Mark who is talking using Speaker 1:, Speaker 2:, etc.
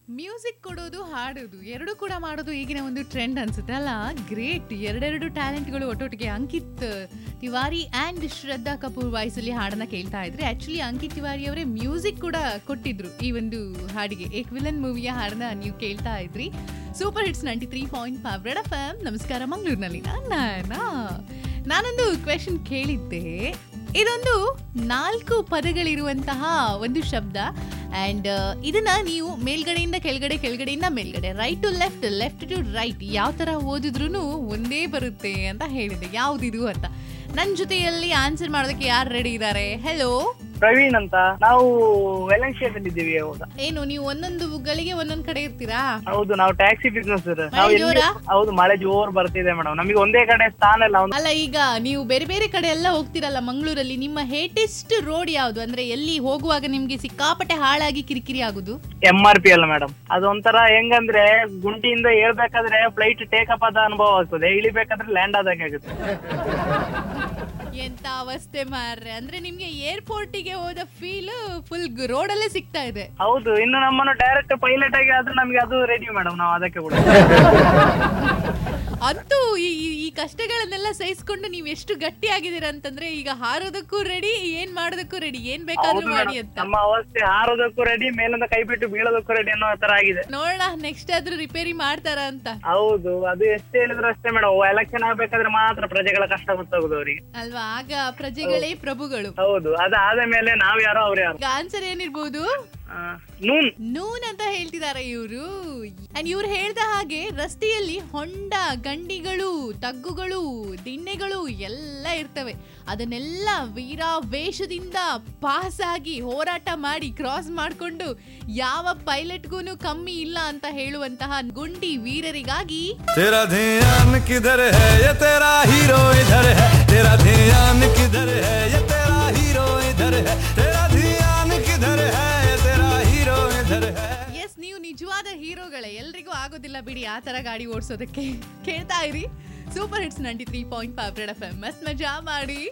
Speaker 1: Music ಕೊಡೋದು ಹಾಡೋದು ಎರಡು ಕೂಡ ಮಾಡೋದು ಈಗಿನ ಒಂದು ಟ್ರೆಂಡ್ ಅನ್ಸುತ್ತೆ ಅಲ್ಲ ಗ್ರೇಟ್ ಎರಡೆರಡು ಟ್ಯಾಲೆಂಟ್ಗಳು ಒಟ್ಟೊಟ್ಟಿಗೆ ಅಂಕಿತ್ ತಿವಾರಿ ಆ್ಯಂಡ್ ಶ್ರದ್ಧಾ ಕಪೂರ್ ವಾಯ್ಸಲ್ಲಿ ಹಾಡನ್ನ ಕೇಳ್ತಾ ಇದ್ರೆ ಆಕ್ಚುಲಿ ಅಂಕಿತ್ ತಿವಾರಿ ಅವರೇ ಮ್ಯೂಸಿಕ್ ಕೂಡ ಕೊಟ್ಟಿದ್ರು ಈ ಒಂದು ಹಾಡಿಗೆ ಏಕ್ ವಿಲನ್ ಮೂವಿಯ ಹಾಡನ್ನ ನೀವು ಕೇಳ್ತಾ ಇದ್ರಿ super hits ninety three point five red F M ನಮಸ್ಕಾರ ಮಂಗಳೂರಿನಲ್ಲಿ ನಾನಾ ನಾನೊಂದು ಕ್ವೆಶನ್ ಕೇಳಿದ್ದೆ ಇದೊಂದು ನಾಲ್ಕು ಪದಗಳಿರುವಂತಹ ಒಂದು ಶಬ್ದ ಆ್ಯಂಡ್ ಇದನ್ನ ನೀವು ಮೇಲ್ಗಡೆಯಿಂದ ಕೆಳಗಡೆ ಕೆಳಗಡೆಯಿಂದ ಮೇಲ್ಗಡೆ right to left left to right ಯಾವ ಥರ ಓದಿದ್ರು ಒಂದೇ ಬರುತ್ತೆ ಅಂತ ಹೇಳಿದೆ ಯಾವುದಿದು ಅಂತ ನನ್ನ ಜೊತೆಯಲ್ಲಿ ಆನ್ಸರ್ ಮಾಡೋದಕ್ಕೆ ಯಾರು ರೆಡಿ ಇದ್ದಾರೆ ಹೆಲೋ
Speaker 2: ಪ್ರವೀಣ್ ಅಂತ ನಾವು ವೆಲನ್ಶಿಯಾದಲ್ಲಿ ಇದ್ದೀವಿ ಇವಾಗ
Speaker 1: ಏನು ನೀವು ಒಂದೊಂದು ಗಳಿಗೆ ಒಂದೊಂದು ಕಡೆ ಇರ್ತೀರಾ
Speaker 2: ಹೌದು ನಾವು ಟ್ಯಾಕ್ಸಿ ಬಿಸ್ನೆಸ್
Speaker 1: ಮಳೆ
Speaker 2: ನಾವು ಎಲ್ಲಿ-
Speaker 1: ಜೋರಾ?
Speaker 2: ಹೌದು ಮಳೆ ಜೋರ್ ಬರ್ತಿದೆ ಮೇಡಮ್ ನಮಗೆ ಒಂದೇ ಕಡೆ ಸ್ಥಾನ ಇಲ್ಲ ಒಂದು
Speaker 1: ಅಲ್ಲ ಈಗ ನೀವು ಬೇರೆ ಬೇರೆ ಕಡೆ ಎಲ್ಲ ಹೋಗ್ತಿರಲ್ಲ ಮಂಗಳೂರಲ್ಲಿ ನಿಮ್ಮ ಹೇಟೆಸ್ಟ್ ರೋಡ್ ಯಾವುದು ಅಂದ್ರೆ ಎಲ್ಲಿ ಹೋಗುವಾಗ ನಿಮ್ಗೆ ಸಿಕ್ಕಾಪಟ್ಟೆ ಹಾಳಾಗಿ ಕಿರಿಕಿರಿ ಆಗುದು
Speaker 2: ಎಂ ಆರ್ ಪಿ ಅಲ್ಲ ಮೇಡಮ್ ಅದು ಒಂಥರ ಹೆಂಗಂದ್ರೆ ಗುಂಡಿಯಿಂದ ಏಳ್ಬೇಕಾದ್ರೆ ಫ್ಲೈಟ್ ಟೇಕಪ್ ಆದ ಅನುಭವ ಆಗ್ತದೆ ಇಳಿಬೇಕಾದ್ರೆ ಲ್ಯಾಂಡ್ ಆದಂಗೆ ಆಗುತ್ತೆ
Speaker 1: ಎಂತ ಅವಸ್ಥೆ ಮಾರ್ರೆ ಅಂದ್ರೆ ನಿಮ್ಗೆ ಏರ್ಪೋರ್ಟಿಗೆ ಹೋದ ಫೀಲ್ ಫುಲ್ ರೋಡಲ್ಲೇ ಸಿಗ್ತಾ ಇದೆ
Speaker 2: ಹೌದು ಇನ್ನು ನಮ್ಮನ್ನು ಡೈರೆಕ್ಟ್ ಪೈಲಟ್ ಆಗಿ ಆದ್ರೆ ನಮ್ಗೆ ಅದು ರೆಡಿ ಮೇಡಮ್ ನಾವು ಅದಕ್ಕೆ ಕೂಡ
Speaker 1: ಅಂತೂ ಈ ಈ- ಈ ಕಷ್ಟಗಳನ್ನೆಲ್ಲ ಸಹಿಸ್ಕೊಂಡು ನೀವು ಎಷ್ಟು ಗಟ್ಟಿ ಆಗಿದ್ದೀರಾ ಅಂತಂದ್ರೆ ಈಗ ಹಾರೋದಕ್ಕೂ ರೆಡಿ ಏನ್ ಮಾಡೋದಕ್ಕೂ ರೆಡಿ ಏನ್ ಬೇಕಾದ್ರೂ
Speaker 2: ಹೌದು
Speaker 1: ಮಾಡಿ
Speaker 2: madam.
Speaker 1: ಅಂತ
Speaker 2: ನಮ್ಮ ಅವಸ್ಥೆ ಹಾರೋದಕ್ಕೂ ರೆಡಿ ಮೇಲಿಂದ ಕೈ ಬಿಟ್ಟು ಬೀಳೋದಕ್ಕೂ ರೆಡಿ ಅನ್ನೋ ತರ ಆಗಿದೆ
Speaker 1: ನೋಡೋಣ ನೆಕ್ಸ್ಟ್ ಆದ್ರೂ ರಿಪೇರಿ ಮಾಡ್ತಾರ ಅಂತ
Speaker 2: ಹೌದು ಅದು ಎಷ್ಟು ಹೇಳಿದ್ರು ಅಷ್ಟೇ ಮೇಡಮ್ ಎಲೆಕ್ಷನ್ ಆಗ್ಬೇಕಾದ್ರೆ ಮಾತ್ರ ಪ್ರಜೆಗಳ ಕಷ್ಟ ಗೊತ್ತಾಗುದು ಅವರಿಗೆ
Speaker 1: ಅಲ್ವಾ ಆಗ ಪ್ರಜೆಗಳೇ ಪ್ರಭುಗಳು
Speaker 2: ಹೌದು ಅದಾದ ಮೇಲೆ ನಾವ್ ಯಾರೋ ಅವ್ರು ಯಾರು
Speaker 1: ಈಗ ಆನ್ಸರ್ ಏನಿರ್ಬೋದು
Speaker 2: ಆ, ನೂನ್
Speaker 1: ನೂನ್ ಅಂತ ಹೇಳ್ತಿದ್ದಾರೆ ಇವರು ಅಂಡ್ ಇವ್ರು ಹೇಳ್ದ ಹಾಗೆ ರಸ್ತೆಯಲ್ಲಿ ಹೊಂಡ ಗಂಡಿಗಳು ತಗ್ಗುಗಳು ದಿಣ್ಣೆಗಳು ಎಲ್ಲ ಇರ್ತವೆ ಅದನ್ನೆಲ್ಲ ವೀರಾವೇಶದಿಂದ ಪಾಸ್ ಆಗಿ ಹೋರಾಟ ಮಾಡಿ ಕ್ರಾಸ್ ಮಾಡಿಕೊಂಡು ಯಾವ ಪೈಲಟ್ಗೂ ಕಮ್ಮಿ ಇಲ್ಲ ಅಂತ ಹೇಳುವಂತಹ ಗುಂಡಿ ವೀರರಿಗಾಗಿ
Speaker 3: तेरा ध्यान किधर है ये तेरा हीरो इधर है तेरा ध्यान किधर है ये तेरा हीरो इधर है तेरा ध्यान किधर है ये तेरा हीरो इधर है
Speaker 1: ಎಸ್ ನೀವು ನಿಜವಾದ ಹೀರೋಗಳೇ ಎಲ್ರಿಗೂ ಆಗೋದಿಲ್ಲ ಬಿಡಿ ಆ ತರ ಗಾಡಿ ಓಡಿಸೋದಕ್ಕೆ ಕೇಳ್ತಾ ಇರಿ super hits ninety three point five red F M ಮಸ್ತ್ ಮಜಾ ಮಾಡಿ